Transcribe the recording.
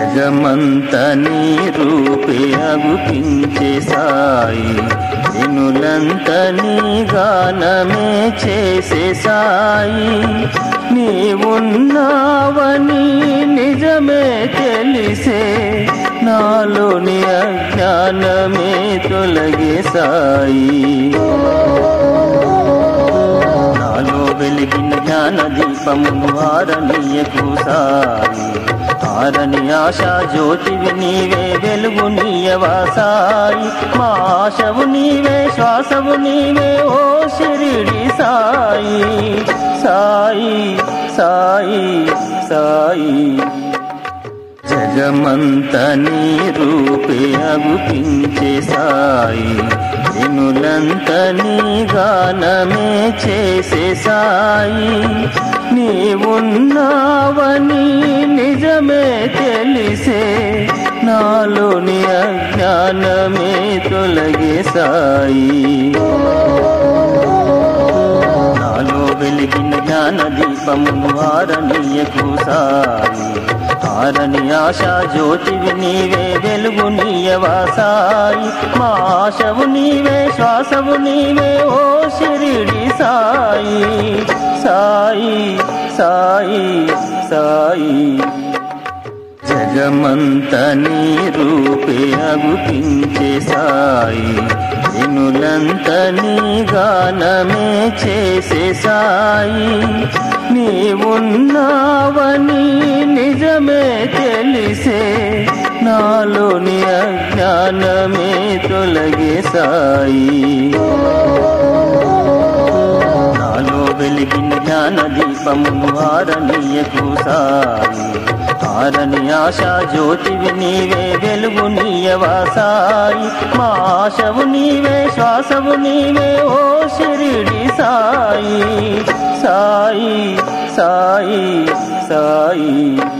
జగమంత నీ రూపే అగుపించే సాయి వినులంత నీ గానమే చేసే సాయి నీవున్నావని నిజమే తెలిసే నాలోని అజ్ఞానమే తొలగే సాయి నాలో వెలిగిన జ్ఞాన దీపమును ఆరనీయకు సాయి ఆరని ఆశా జ్యోతివి నీవే వెలుగు నీయవా సాయి మా ఆశవు నీవే శ్వాసవు నీవే ఓ శిరిడి సాయి సాయి సాయి సాయి జగమంత నీ రూపే అగుపించే సాయి వినులంత నీ గానమే చేసే సాయి నీవున్నావని నిజమే తెలిసే నాలోని అజ్ఞానమే తొలగే సాయి నాలో వెలిగిన జ్ఞాన దీపమును ఆరనీయకు సాయి ఆరని ఆశా జ్యోతివి నీవే వెలుగు నీయవా సాయి మా ఆశవు నీవే శ్వాసవు నీవే ఓ శిరిడి సాయి సాయి సాయి సాయి జగమంత నీ రూపే అగుపించే సాయి వినులంత నీ గానమే చేసే సాయి నీవున్నావని నిజమే తెలిసే నాలోని అజ్ఞానమే తొలగే సాయి నాలో వెలిగిన జ్ఞాన దీపమును ఆరనీయకు సాయి ఆరని ఆశా జ్యోతివి నీవే వెలుగు నీయవా సాయి మా ఆశవు నీవే శ్వాసవు నీవే ఓ శిరిడి సాయి సాయి సాయి సాయి